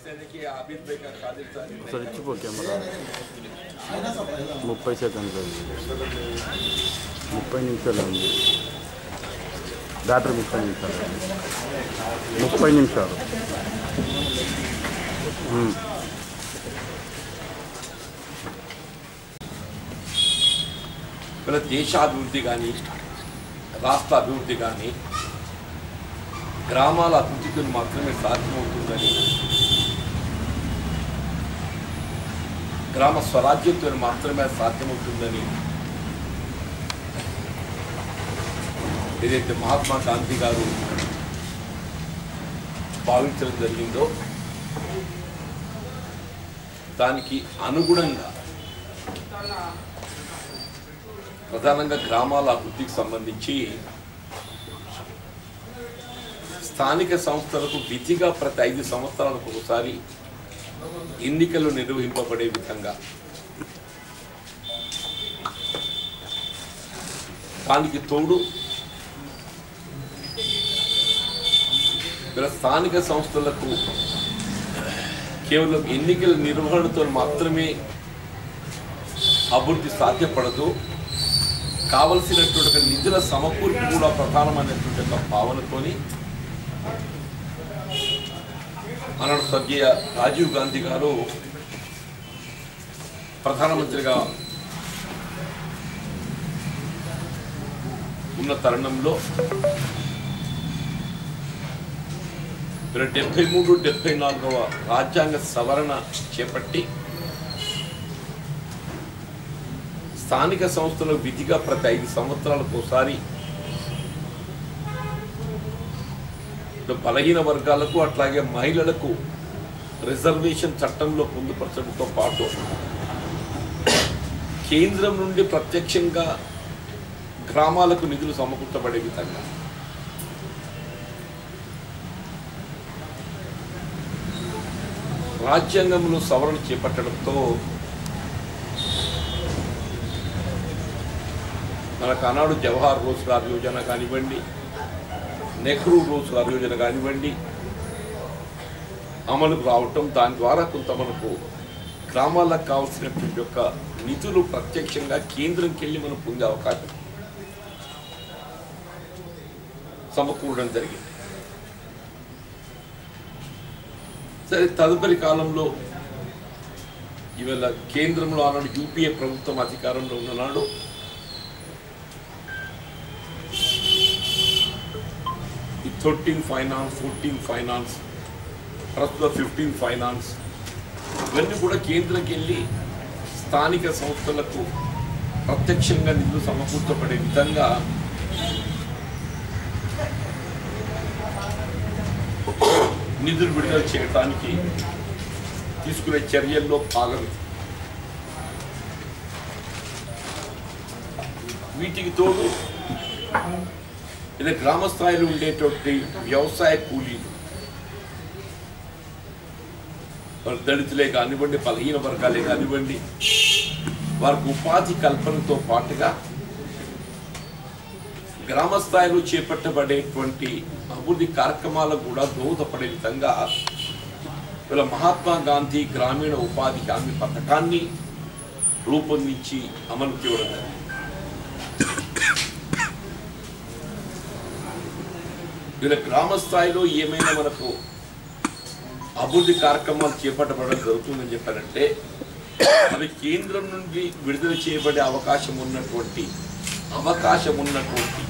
देखिए आबिद भाई का कादिर साहब ఒకసారి ఇచ్చిపో కెమెరా ముప్పై సెకండ్లు ముప్పై నిమిషాలు ఉంది బ్యాటరీ ముప్పై నిమిషాలు ముప్పై నిమిషాలు ఉమ్. మన దేశాభివృద్ధి కానీ రాష్ట్ర అభివృద్ధి కానీ గ్రామాల అభివృద్ధితో మాత్రమే సాధ్యమవుతుందని గ్రామ స్వరాజ్యంతో మాత్రమే సాధ్యమవుతుందని ఏదైతే మహాత్మా గాంధీ గారు భావించడం జరిగిందో దానికి అనుగుణంగా ప్రధానంగా గ్రామాల అభివృద్ధికి సంబంధించి స్థానిక సంస్థలకు విధిగా ప్రతి ఐదు సంవత్సరాలకు ఒకసారి ఎన్నికలు నిర్వహింపబడే విధంగా దానికి తోడు వీళ్ళ స్థానిక సంస్థలకు కేవలం ఎన్నికల నిర్వహణతో మాత్రమే అభివృద్ధి సాధ్యపడదు కావలసినటువంటి ఒక నిధుల సమకూర్పు కూడా ప్రధానమైనటువంటి ఒక భావనతోని ఆనాడు స్వర్గీయ రాజీవ్ గాంధీ గారు ప్రధానమంత్రిగా ఉన్న తరుణంలో వీరు డెబ్బై మూడు డెబ్బై నాలుగవ రాజ్యాంగ సవరణ చేపట్టి స్థానిక సంస్థలు విధిగా ప్రతి ఐదు సంవత్సరాలకు ఒకసారి ఇటు బలహీన వర్గాలకు అట్లాగే మహిళలకు రిజర్వేషన్ చట్టంలో పొందుపరచడంతో పాటు కేంద్రం నుండి ప్రత్యక్షంగా గ్రామాలకు నిధులు సమకూర్చబడే విధంగా రాజ్యాంగంలో సవరణ చేపట్టడంతో మనకు ఆనాడు జవహర్ రోజ్గార్ యోజన కానివ్వండి నెహ్రూ రోజ్గార్ యోజన కానివ్వండి అమలుకు రావటం దాని ద్వారా కొంత మనకు గ్రామాలకు కావాల్సినటువంటి యొక్క నిధులు ప్రత్యక్షంగా కేంద్రంకి వెళ్ళి మనం పొందే అవకాశం సమకూరడం జరిగింది సరే తదుపరి కాలంలో ఇవాళ కేంద్రంలో ఆనాడు యూపీఏ ప్రభుత్వం అధికారంలో ఉన్ననాడు ఈ థర్టీన్ ఫైనాన్స్ ఫోర్టీన్ ఫైనాన్స్ ప్రస్తుత ఫిఫ్టీన్ ఫైనాన్స్ ఇవన్నీ కూడా కేంద్రంకి వెళ్ళి స్థానిక సంస్థలకు ప్రత్యక్షంగా నిధులు సమకూర్చబడే విధంగా నిధులు విడుదల చేయడానికి తీసుకునే చర్యల్లో భాగం ఇది. వీటికి తోడు ఇది గ్రామ స్థాయిలో ఉండేటువంటి వ్యవసాయ కూలీలు వారు దళితులే కానివ్వండి బలహీన వర్గాలే కానివ్వండి వారికి ఉపాధి కల్పనతో పాటుగా గ్రామ స్థాయిలో చేపట్టబడేటువంటి అభివృద్ధి కార్యక్రమాలకు కూడా దోహదపడే విధంగా ఇలా మహాత్మా గాంధీ గ్రామీణ ఉపాధి హామీ పథకాన్ని రూపొందించి అమలు చేయడం జరిగింది. ఇలా గ్రామ స్థాయిలో ఏమైనా మనకు అభివృద్ధి కార్యక్రమాలు చేపట్టబడడం జరుగుతుందని చెప్పారంటే అవి కేంద్రం నుండి విడుదల చేయబడే అవకాశం ఉన్నటువంటి అవకాశం ఉన్నటువంటి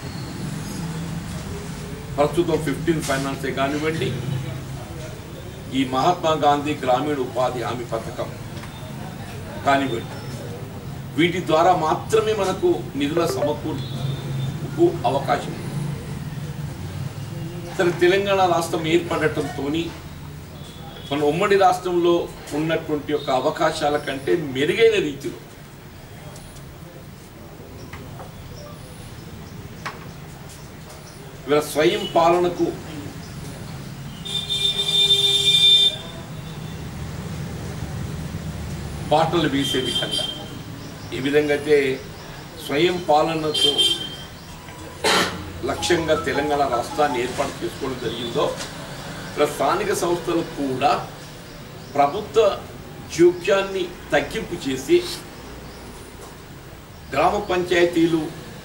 ప్రస్తుతం ఫిఫ్టీన్ ఫైనాన్సే కానివ్వండి ఈ మహాత్మా గాంధీ గ్రామీణ ఉపాధి హామీ పథకం కానివ్వండి వీటి ద్వారా మాత్రమే మనకు నిధుల సమకూర్పుకు అవకాశం ఉంది. సరే తెలంగాణ రాష్ట్రం ఏర్పడటంతో మన ఉమ్మడి రాష్ట్రంలో ఉన్నటువంటి యొక్క అవకాశాల కంటే మెరుగైన రీతిలో ఇవాళ స్వయం పాలనకు బాటలు వేసే విధంగా ఏ విధంగా అయితే స్వయం పాలనకు లక్ష్యంగా తెలంగాణ రాష్ట్రాన్ని ఏర్పాటు చేసుకోవడం జరిగిందో ఇక్కడ స్థానిక సంస్థలు కూడా ప్రభుత్వ జోక్యాన్ని తగ్గింపు చేసి గ్రామ పంచాయతీలు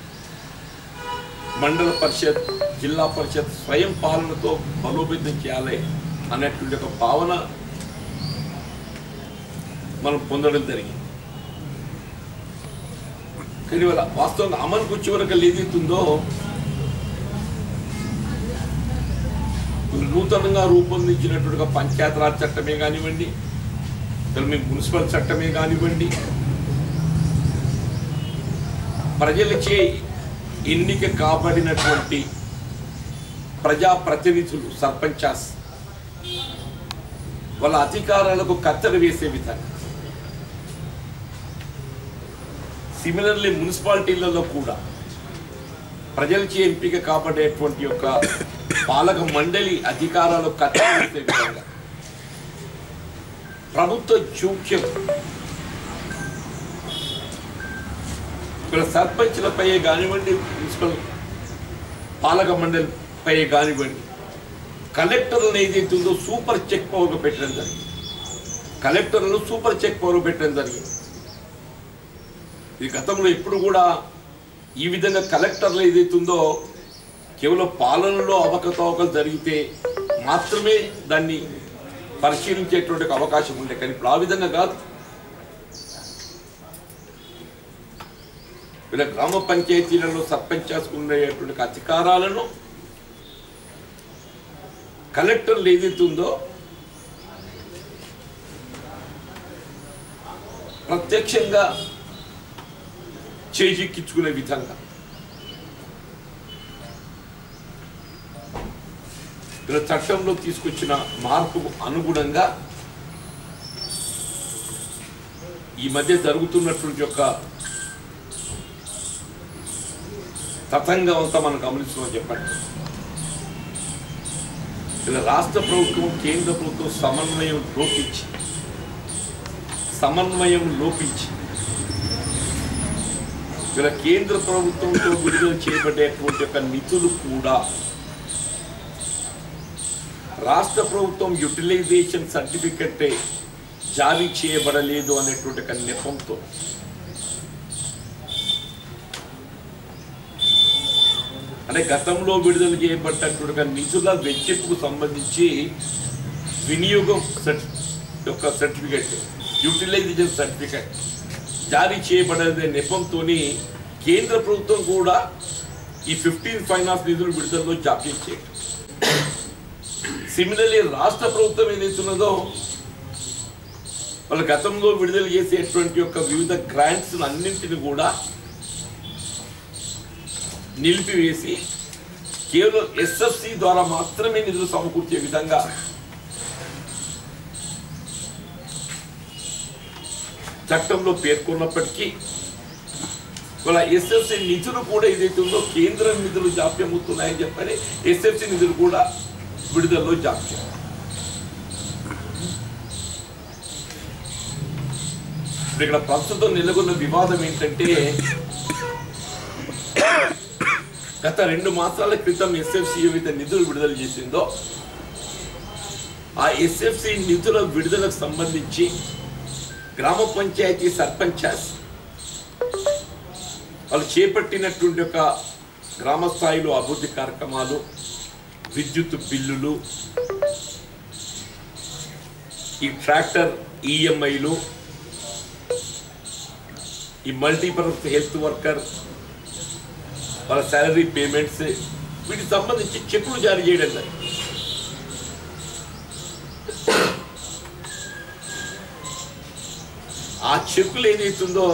మండల పరిషత్ జిల్లా పరిషత్ స్వయం పాలనతో బలోపేతం చేయాలి అనేటువంటి ఒక భావన మనం పొందడం జరిగింది కానీ ఇవాళ వాస్తవంగా అమలుకు వచ్చే వరకు ఏదైతుందో నూతనంగా రూపొందించినటువంటి పంచాయతీరాజ్ చట్టమే కానివ్వండి లేదా మీ మున్సిపల్ చట్టమే కానివ్వండి ప్రజలచే ఎన్నిక కాబడినటువంటి ప్రజాప్రతినిధులు సర్పంచాస్ వాళ్ళ అధికారాలకు కత్తెర వేసే విధంగా సిమిలర్లీ మున్సిపాలిటీలలో కూడా ప్రజలచే ఎంపిక కాబడేటువంటి యొక్క పాలక మండలి అధికారాలు కత్తెర వేసే విధంగా ప్రభుత్వ జోక్యం ఇక్కడ సర్పంచ్లపై కానివ్వండి మున్సిపల్ పాలక మండలిపై కానివ్వండి కలెక్టర్లను ఏదైతే ఉందో సూపర్ చెక్ పవర్గా పెట్టడం జరిగింది కలెక్టర్లను సూపర్ చెక్ పవర్ పెట్టడం జరిగింది ఈ గతంలో ఎప్పుడు కూడా ఈ విధంగా కలెక్టర్లు ఏదైతే ఉందో కేవలం పాలనలో అవకతవకలు జరిగితే మాత్రమే దాన్ని పరిశీలించేటువంటి ఒక అవకాశం ఉండే కానీ ఇప్పుడు ఆ విధంగా కాదు వీళ్ళ గ్రామ పంచాయతీలలో సర్పంచ్ చేసుకునేటువంటి అధికారాలను కలెక్టర్లు ఏదైతే ఉందో ప్రత్యక్షంగా చేజిక్కించుకునే విధంగా ఇలా చట్టంలో తీసుకొచ్చిన మార్పుకు అనుగుణంగా ఈ మధ్య జరుగుతున్నటువంటి యొక్క తతంగం అంతా మనం గమనిస్తున్నాం చెప్పండి ఇలా రాష్ట్ర ప్రభుత్వం కేంద్ర ప్రభుత్వం సమన్వయం లోపించి సమన్వయం లోపించి ఇలా కేంద్ర ప్రభుత్వంతో విడుదల చేయబడేటువంటి యొక్క నిధులు కూడా రాష్ట్ర ప్రభుత్వం యూటిలైజేషన్ సర్టిఫికెట్ జారీ చేయబడలేదు అనేటువంటి ఒక నెపంతో అంటే గతంలో విడుదల చేయబడ్డటువంటి ఒక నిధుల వెచ్చింపుకు సంబంధించి వినియోగం సర్టి- యొక్క సర్టిఫికెట్ యూటిలైజేషన్ సర్టిఫికెట్ జారీ చేయబడేదే నెపంతో కేంద్ర ప్రభుత్వం కూడా ఈ ఫిఫ్టీన్ ఫైనాన్స్ నిధులు విడుదలలో జాప్యం చేయడం సిమిలర్లీ రాష్ట్ర ప్రభుత్వం ఏదైతున్నదో వాళ్ళ గతంలో విడుదల చేసేటువంటి యొక్క వివిధ గ్రాంట్స్ అన్నింటిని కూడా నిలిపివేసి కేవలం ఎస్ఎఫ్సి ద్వారా మాత్రమే నిధులు సమకూర్చే విధంగా చట్టంలో పేర్కొన్నప్పటికీ వాళ్ళ ఎస్ఎఫ్సి నిధులు కూడా ఏదైతే ఉందో కేంద్ర నిధులు జాప్యం అవుతున్నాయని చెప్పని ఎస్ఎఫ్సి నిధులు కూడా విడుదలలో జాప్యం ఇప్పుడు ఇక్కడ ప్రస్తుతం నెలకొన్న వివాదం ఏంటంటే గత రెండు మాసాల క్రితం ఎస్ఎఫ్సి ఏవైతే నిధులు విడుదల చేసిందో ఆ ఎస్ఎఫ్సి నిధుల విడుదలకు సంబంధించి గ్రామ పంచాయతీ సర్పంచాస్ వాళ్ళు చేపట్టినటువంటి ఒక గ్రామ స్థాయిలో అభివృద్ధి కార్యక్రమాలు విద్యుత్ బిల్లులు ఈ ట్రాక్టర్ ఈఎంఐలు ఈ మల్టీపర్పస్ హెల్త్ వర్కర్ వాళ్ళ శాలరీ పేమెంట్స్ వీటికి సంబంధించి చెక్కులు జారీ చేయడం జరిగింది ఆ చెక్కులు ఏదైతుందో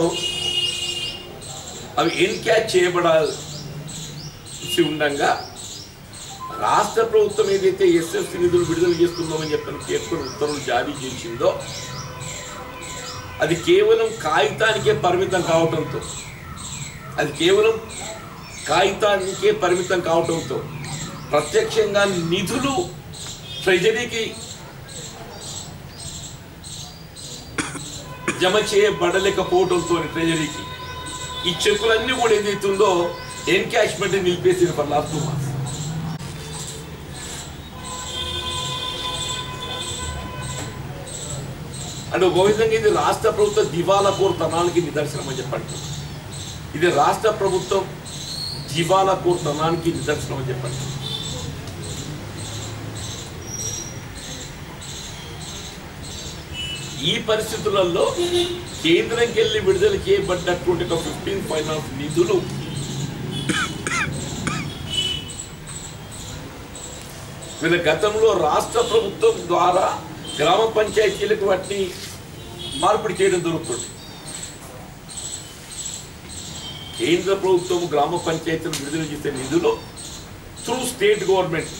అవి ఎన్క్యాచ్ చేయబడాల్సి ఉండగా రాష్ట్ర ప్రభుత్వం ఏదైతే ఎస్ఎస్సి నిధులు విడుదల చేస్తుందామని చెప్పిన పేర్కొని ఉత్తర్వులు జారీ చేసిందో అది కేవలం కాగితానికే పరిమితం కావటంతో అది కేవలం కాగితానికే పరిమితం కావటంతో ప్రత్యక్షంగా నిధులు ట్రెజరీకి జమ చేయబడలేకపోవడంతో ట్రెజరీకి ఈ చెక్కులన్నీ కూడా ఏదైతుందో ఎన్కాష్మెంట్ నిలిపేసింది ఫర్ లాస్ట్ టూ మంత్స్ అంటే ఒక విధంగా ఇది రాష్ట్ర ప్రభుత్వ దివాలా కోరుతనానికి నిదర్శనం అని చెప్పండి ఇది రాష్ట్ర ప్రభుత్వం దివాలా కోరుతనానికి నిదర్శనం అని చెప్పండి ఈ పరిస్థితులలో కేంద్రంకి వెళ్ళి విడుదల చేయబడ్డటువంటి ఒక ఫిఫ్టీన్ ఫైనాన్స్ నిధులు వీళ్ళ గతంలో రాష్ట్ర ప్రభుత్వం ద్వారా గ్రామ పంచాయతీలకు వాటిని మార్పిడి చేయడం జరుగుతుంది కేంద్ర ప్రభుత్వం గ్రామ పంచాయతీలు విడుదల చేసే నిధులు త్రూ స్టేట్ గవర్నమెంట్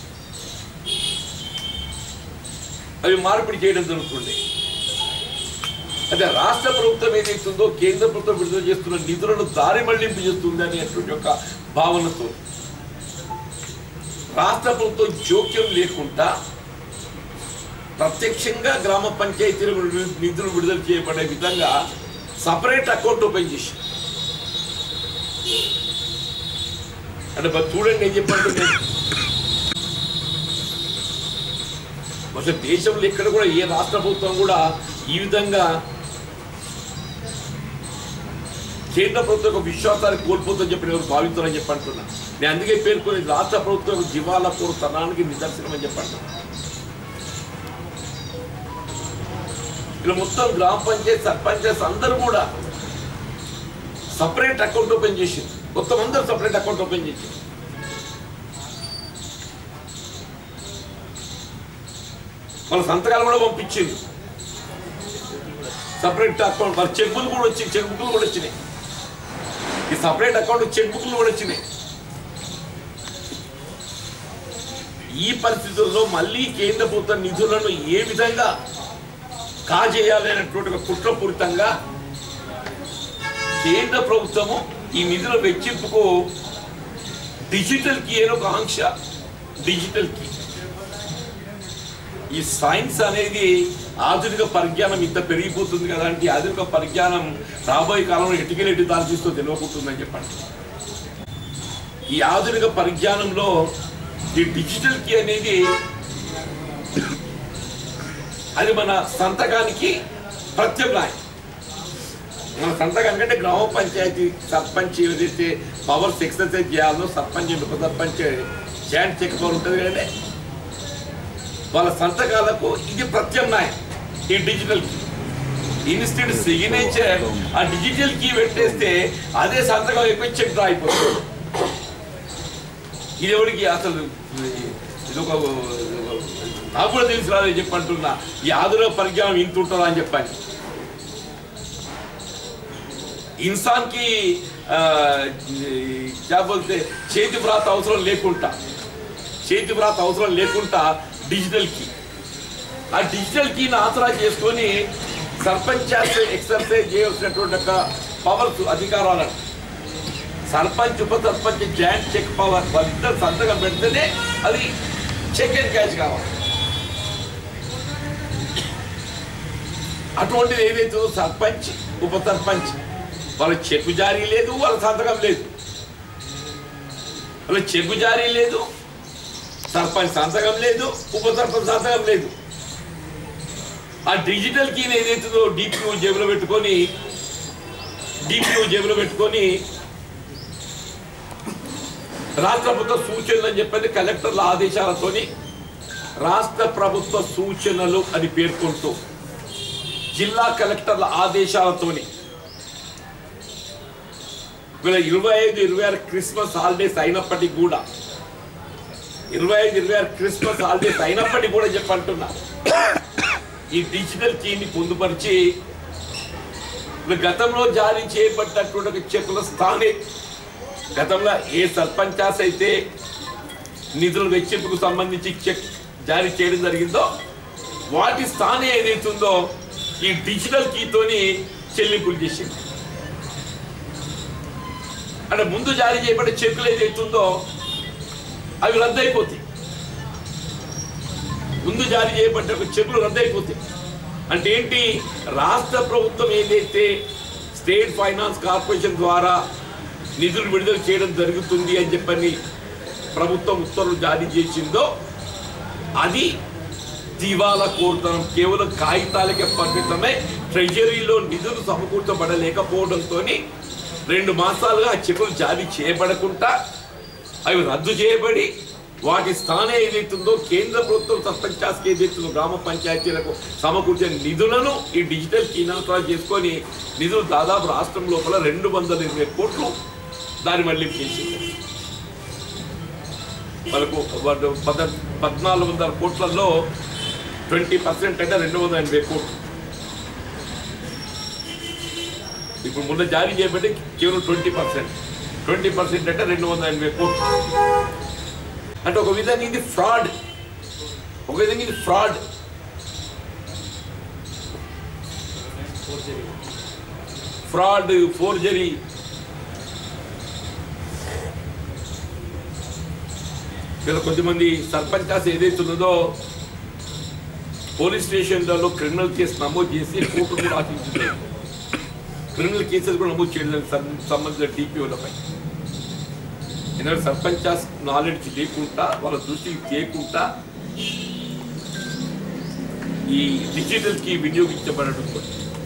అవి మార్పిడి చేయడం జరుగుతుంది అదే రాష్ట్ర ప్రభుత్వం ఏదైతుందో కేంద్ర ప్రభుత్వం విడుదల చేస్తున్న నిధులను దారి మళ్లింపు చేస్తుంది అనేటువంటి ఒక భావనతో రాష్ట్ర ప్రభుత్వం జోక్యం లేకుండా ప్రత్యక్షంగా గ్రామ పంచాయతీల నిధులు విడుదల చేయబడే విధంగా సపరేట్ అకౌంట్ ఓపెన్ చేసి అంటే మరి చూడండి ఏం చెప్పండి అసలు దేశంలో ఎక్కడ కూడా ఏ రాష్ట్ర ప్రభుత్వం కూడా ఈ విధంగా కేంద్ర ప్రభుత్వం యొక్క విశ్వాసాన్ని కోల్పోతుందని చెప్పి ఎవరు భావిస్తారని చెప్పి అంటున్నా నేను అందుకే పేర్కొని రాష్ట్ర ప్రభుత్వం యొక్క దివాలా తనానికి నిదర్శనం అని చెప్పంటున్నా ఇలా మొత్తం గ్రామ పంచాయత్ సర్పంచెస్ అందరూ కూడా సపరేట్ అకౌంట్ ఓపెన్ చేసి మొత్తం అందరూ సపరేట్ అకౌంట్ ఓపెన్ చేసి వాళ్ళ సంతకాలు కూడా పంపించింది సపరేట్ అకౌంట్ వాళ్ళ చెక్ బుక్లు కూడా వచ్చింది చెక్ బుక్లు కూడా వచ్చినాయి ఈ సపరేట్ అకౌంట్ చెక్ బుక్లు కూడా వచ్చినాయి ఈ పరిస్థితుల్లో మళ్ళీ కేంద్ర ప్రభుత్వ నిధులను ఏ విధంగా కాజేయాలి అనేటువంటి ఒక కుట్రపూరితంగా కేంద్ర ప్రభుత్వము ఈ నిధుల వెచ్చింపుకు డిజిటల్ కీ అని ఒక ఆంక్ష డిజిటల్ కీ ఈ సైన్స్ అనేది ఆధునిక పరిజ్ఞానం ఇంత పెరిగిపోతుంది కదా అంటే ఈ ఆధునిక పరిజ్ఞానం రాబోయే కాలంలో ఎటుకెళ్ళి ఎటు దాల్చిస్తూ తెలియకుంటుందని చెప్పండి ఈ ఆధునిక పరిజ్ఞానంలో ఈ డిజిటల్ కీ అనేది అది మన సంతకానికి ప్రత్యామ్నాయం మన సంతకానికి అంటే గ్రామ పంచాయతీ సర్పంచ్ ఏదైతే పవర్స్ ఎక్సర్సైజ్ చేయాలో సర్పంచ్ ఉప సర్పంచ్ జాయింట్ చెక్ పవర్ ఉంటుంది కదండి వాళ్ళ సంతకాలకు ఇది ప్రత్యామ్నాయం ఈ డిజిటల్ కీ ఇన్స్టెంట్ సిగ్నేచర్ ఆ డిజిటల్ కీ పెట్టేస్తే అదే సంతకం అయిపోయి చెక్ డ్రా అయిపోతుంది ఇది ఎవరికి అసలు ఇది ఒక నాకు కూడా తెలిసి రాదని చెప్పి అంటున్నా ఈ ఆధునిక పరిజ్ఞానం ఇంత ఉంటుందా అని చెప్పాను ఇన్సాన్ కి ఆ, క్యా బోల్తే చేతి వ్రాత అవసరం లేకుండా చేతి వ్రాత అవసరం లేకుండా డిజిటల్ కీ ఆ డిజిటల్ కీని ఆసరా చేసుకొని సర్పంచ్ ఎక్సర్సైజ్ చేయవలసినటువంటి ఒక పవర్స్ అధికారాలను సర్పంచ్ ఉప సర్పంచ్ జాయింట్ చెక్ పవర్ వాళ్ళిద్దరు సంతకం పెడితేనే అది చెక్ అండ్ క్యాష్ కావాలి అటువంటిది ఏదైతే ఉందో సర్పంచ్ ఉప సర్పంచ్ వాళ్ళ చెక్ జారీ లేదు వాళ్ళ సంతకం లేదు వాళ్ళ చెక్ జారీ లేదు సర్పంచ్ సంతకం లేదు ఉప సర్పంచ్ సంతకం లేదు ఆ డిజిటల్ కీని ఏదైతుందో డిపిఓ జేబులో పెట్టుకొని డిపిఓ జేబులో పెట్టుకొని రాష్ట్ర ప్రభుత్వ సూచనలు అని చెప్పేది కలెక్టర్ల ఆదేశాలతోని రాష్ట్ర ప్రభుత్వ సూచనలు అని పేర్కొంటూ జిల్లా కలెక్టర్ల ఆదేశాలతోని వీళ్ళ ఇరవై ఐదు ఇరవై ఆరు క్రిస్మస్ హాలిడేస్ అయినప్పటికీ కూడా ఇరవై ఐదు ఇరవై ఆరు క్రిస్మస్ హాలిడేస్ అయినప్పటికీ కూడా చెప్పంటున్నా ఈ డిజిటల్ కీని పొందుపరిచి వీళ్ళు గతంలో జారీ చేయబడ్డటువంటి ఒక చెక్కుల స్థానే గతంలో ఏ సర్పంచాస్ అయితే నిధుల వెచ్చింపుకు సంబంధించి చెక్ జారీ చేయడం జరిగిందో వాటి స్థానం ఏదైతుందో ఈ డిజిటల్ కీతోని చెల్లింపులు చేసింది అంటే ముందు జారీ చేయబడే చెక్కులు ఏదైతుందో అవి రద్దయిపోతాయి ముందు జారీ చేయబడ్డ ఒక చెక్కులు రద్దయిపోతాయి అంటే ఏంటి రాష్ట్ర ప్రభుత్వం ఏదైతే స్టేట్ ఫైనాన్స్ కార్పొరేషన్ ద్వారా నిధులు విడుదల చేయడం జరుగుతుంది అని చెప్పని ప్రభుత్వం ఉత్తర్వులు జారీ చేసిందో అది దివాలా కోరుతనం కేవలం కాగితాలకే పరిమితమై ట్రెజరీలో నిధులు సమకూర్చబడలేకపోవడంతో రెండు మాసాలుగా ఆ చెక్కులు జారీ చేయబడకుండా అవి రద్దు చేయబడి వాటి స్థానం ఏదైతుందో కేంద్ర ప్రభుత్వం సర్పంచాస్కి ఏదైతుందో గ్రామ పంచాయతీలకు సమకూర్చే నిధులను ఈ డిజిటల్ కీనాత్రాలు చేసుకొని నిధులు దాదాపు రాష్ట్రం లోపల రెండు వందల ఇరవై కోట్లు దాని మళ్ళీ చేసింది మనకు వాడు పద పద్నాలుగు వందల కోట్లలో ట్వంటీ పర్సెంట్ అంటే రెండు వందల ఎనభై కోట్లు ఇప్పుడు ముందు జారీ చేయబట్టి కేవలం ట్వంటీ పర్సెంట్ ట్వంటీ పర్సెంట్ అంటే రెండు వందల ఎనభై కోట్లు అంటే ఒక విధంగా ఇది ఫ్రాడ్ ఒక విధంగా ఇది ఫ్రాడ్ ఫ్రాడ్ ఫోర్జరీ ఇలా కొద్దిమంది సర్పంచాస్ ఏదైతున్నదో పోలీస్ స్టేషన్లలో క్రిమినల్ కేసు నమోదు చేసి కోర్టు కూడా ఆశించింది క్రిమినల్ కేసెస్ కూడా నమోదు చేయలేదు సం- సంబంధించిన టీపీఓలపై ఎందుకంటే సర్పంచాస్ నాలెడ్జ్ లేకుండా వాళ్ళ దృష్టికి తేకుండా ఈ డిజిటల్కి వినియోగించబడడం కూడా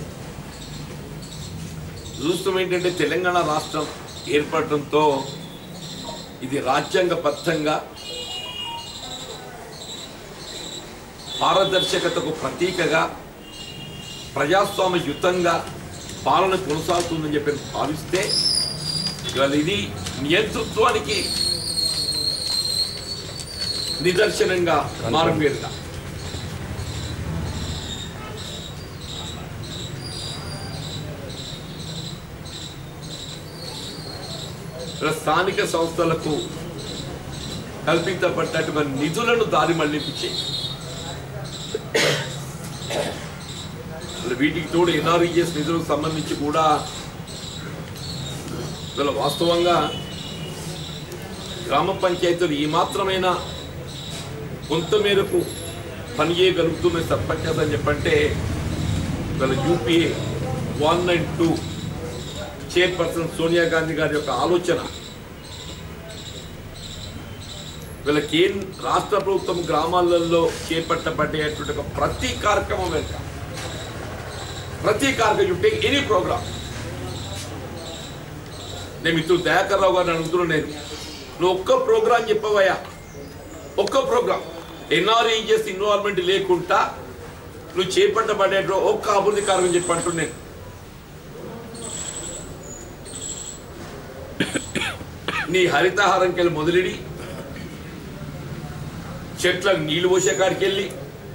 చూస్తాం ఏంటంటే తెలంగాణ రాష్ట్రం ఏర్పడటంతో ఇది రాజ్యాంగబద్ధంగా పారదర్శకతకు ప్రతీకగా ప్రజాస్వామ్యయుతంగా పాలన కొనసాగుతుందని చెప్పి భావిస్తే ఇవాళ ఇది నియంతృత్వానికి నిదర్శనంగా మారుపేరుగా ఇలా స్థానిక సంస్థలకు కల్పించబడ్డటువంటి నిధులను దారి మళ్లించి వీటికి తోడు ఎన్ఆర్ఈఎస్ నిధులకు సంబంధించి కూడా ఇలా వాస్తవంగా గ్రామ పంచాయతీలు ఈ మాత్రమైన కొంత మేరకు పనిచేయగలుగుతున్న సర్పంచాస్ అని చెప్పంటే వీళ్ళ UPA one nine two chairperson Sonia Gandhi గారి యొక్క ఆలోచన వీళ్ళ కేంద్ర రాష్ట్ర ప్రభుత్వం గ్రామాలలో చేపట్టబడేటువంటి ఒక ప్రతి కార్యక్రమం వెనుక ప్రతి కార్యక్రమం యు టేక్ ఎనీ ప్రోగ్రామ్ నేను మిత్రుడు దయాకర్ రావు గారిని అడుగుతున్నాను నేను నువ్వు ఒక్క ప్రోగ్రామ్ చెప్పవయ్యా ఒక్క ప్రోగ్రామ్ ఎన్ఆర్ఈఎస్ ఇన్వాల్వ్మెంట్ లేకుండా నువ్వు చేపట్టబడే ఒక్క అభివృద్ధి కార్యక్రమం చెప్పంటున్నాను నేను నీ హరితహారంకెళ్ళి మొదలెడి చెట్లకు నీళ్లు పోసే కాడికి వెళ్ళి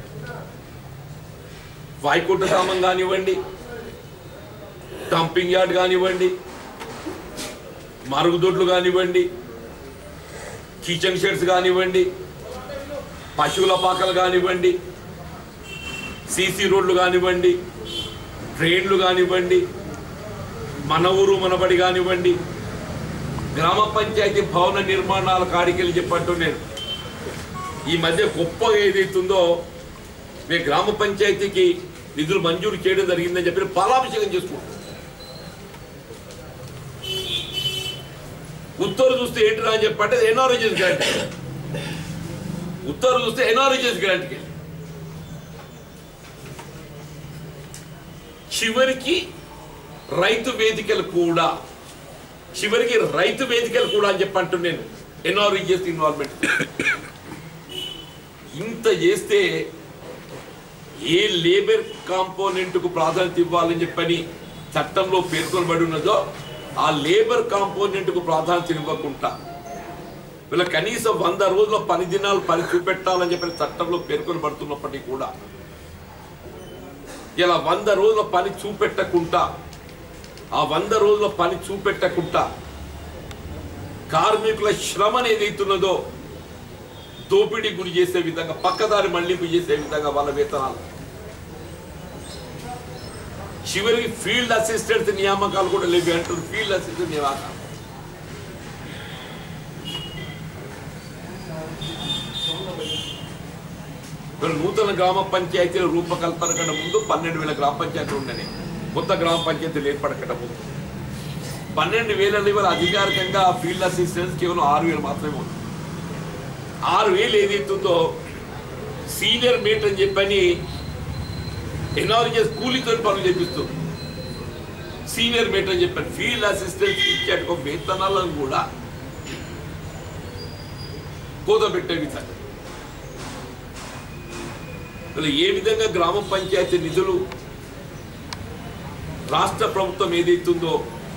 వాయికుంట సామం కానివ్వండి డంపింగ్ యార్డ్ కానివ్వండి మరుగుదొడ్లు కానివ్వండి కిచెన్ షెడ్స్ కానివ్వండి పశువుల పాకలు కానివ్వండి సీసీ రోడ్లు కానివ్వండి ట్రైన్లు కానివ్వండి మన ఊరు మనబడి కానివ్వండి గ్రామ పంచాయతీ భవన నిర్మాణాల కాడికెళ్ళి చెప్పంటూ నేను ఈ మధ్య గొప్పగా ఏదైతుందో మీ గ్రామ పంచాయతీకి నిధులు మంజూరు చేయడం జరిగిందని చెప్పి పాలాభిషేకం చేసుకుంటాం ఉత్తర్వు చూస్తే ఏంటిరా అని చెప్పంటే ఎన్ఆర్ఎస్ గ్రాంట్ ఉత్తర్వు చూస్తే ఎన్ఆర్ఎస్ గ్రాంట్కి చివరికి రైతు వేదికలు కూడా చివరికి రైతు వేదికలు కూడా అని చెప్పి అంటున్నాను నేను ఎన్ఆర్ఈఎస్ ఇన్వాల్వ్మెంట్ ఇంత చేస్తే ఏ లేబర్ కాంపోనెంట్కు ప్రాధాన్యత ఇవ్వాలని చెప్పని చట్టంలో పేర్కొనబడి ఉన్నదో ఆ లేబర్ కాంపోనెంట్కు ప్రాధాన్యత ఇవ్వకుండా వీళ్ళ కనీసం వంద రోజుల పని దినాలు పని చూపెట్టాలని చెప్పని చట్టంలో పేర్కొనబడుతున్నప్పటికీ కూడా ఇలా వంద రోజుల పని చూపెట్టకుండా ఆ వంద రోజుల పని చూపెట్టకుండా కార్మికుల శ్రమను ఏదైతున్నదో దోపిడీ గురి చేసే విధంగా పక్కదారి మళ్లింపు చేసే విధంగా వాళ్ళ వేతనాలు చివరికి ఫీల్డ్ అసిస్టెంట్స్ నియామకాలు కూడా లేవు అంటారు ఫీల్డ్ అసిస్టెంట్ నియామకాలు ఇక్కడ నూతన గ్రామ పంచాయతీల రూపకల్పన కన్నా ముందు పన్నెండు వేల గ్రామ పంచాయతీలు ఉండని కొత్త గ్రామ పంచాయతీలు ఏర్పడకుండా ముందు పన్నెండు వేల ఇవాళ అధికారికంగా ఫీల్డ్ అసిస్టెంట్స్ కేవలం ఆరు వేలు మాత్రమే ఉంది ఆరు వేలు ఏదైతుందో సీనియర్ మేట్ అని చెప్పని ఎన్ఆర్జెస్ కూలీతో పనులు చేపిస్తుంది సీనియర్ మేట్ అని చెప్పాను ఫీల్డ్ అసిస్టెంట్ ఇచ్చే ఒక వేతనాలను కూడా కూదబెట్టే విధంగా అసలు ఏ విధంగా గ్రామ పంచాయతీ నిధులు రాష్ట్ర ప్రభుత్వం ఏదైతుందో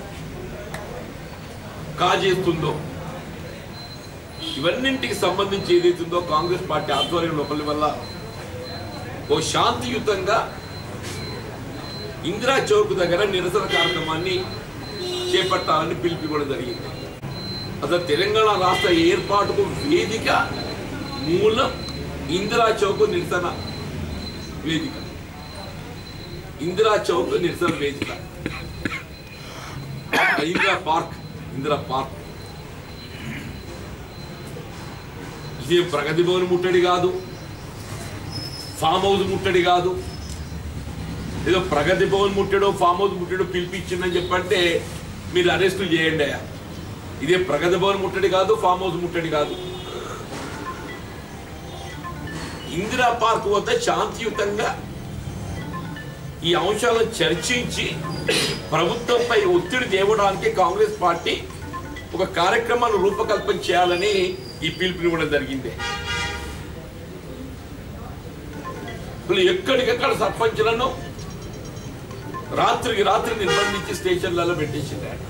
కాజేస్తుందో ఇవన్నింటికి సంబంధించి ఏదైతుందో కాంగ్రెస్ పార్టీ ఆధ్వర్యం లోపలి వల్ల ఓ శాంతియుతంగా ఇందిరా చౌక్ దగ్గర నిరసన కార్యక్రమాన్ని చేపట్టాలని పిలిపివ్వడం జరిగింది అసలు తెలంగాణ రాష్ట్ర ఏర్పాటుకు వేదిక మూలం ఇందిరా చౌక్ నిరసన వేదిక ఇందిరా చౌక్ నిరసన వేదిక ఇందిరా పార్క్ ఇందిరా పార్క్ ఇదే ప్రగతి భవన్ ముట్టడి కాదు ఫామ్ హౌస్ ముట్టడి కాదు ఏదో ప్రగతి భవన్ ముట్టడో ఫామ్ హౌస్ ముట్టడో పిలిపించిందని చెప్పంటే మీరు అరెస్టులు చేయండి అయ్యా ఇదే ప్రగతి భవన్ ముట్టడి కాదు ఫామ్ హౌస్ ముట్టడి కాదు ఇందిరా పార్క్ వద్ద శాంతియుతంగా ఈ అంశాలను చర్చించి ప్రభుత్వంపై ఒత్తిడి తేవడానికి కాంగ్రెస్ పార్టీ ఒక కార్యక్రమాన్ని రూపకల్పన చేయాలని ఈ పిలుపునివ్వడం జరిగింది వీళ్ళు ఎక్కడికెక్కడ సర్పంచులను రాత్రికి రాత్రి నిర్బంధించి స్టేషన్లలో పెట్టేసింది ఆయన.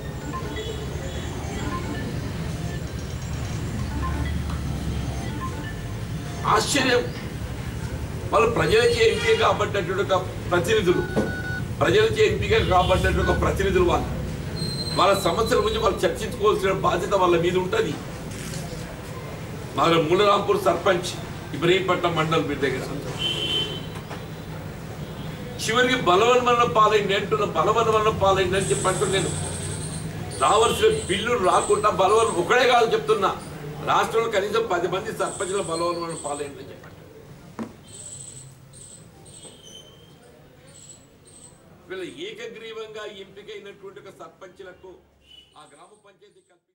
ఆశ్చర్యం వాళ్ళు ప్రజలచే ఎంపిక కాబట్టినటువంటి ఒక ప్రతినిధులు ప్రజలచే ఎంపిక కాబట్టినటువంటి ఒక ప్రతినిధులు వాళ్ళు వాళ్ళ సమస్యల గురించి వాళ్ళు చర్చించుకోవాల్సిన బాధ్యత వాళ్ళ మీద ఉంటుంది మన మూలరాంపూర్ సర్పంచ్ ఇబ్రహీంపట్నం మండల్ మీ దగ్గర చివరికి బలవన్మరణం పాలైంది అంటున్న బలవన్మరణం పాలైంది అని చెప్పి అంటూ నేను రావాల్సిన బిల్లులు రాకుండా బలవన్ ఒకడే కాదు చెప్తున్నా రాష్ట్రంలో కనీసం పది మంది సర్పంచుల బలవన్మరణం పాలైంది అని చెప్పండి వీళ్ళ ఏకగ్రీవంగా ఎంపికైనటువంటి ఒక సర్పంచులకు ఆ గ్రామ పంచాయతీ కల్పి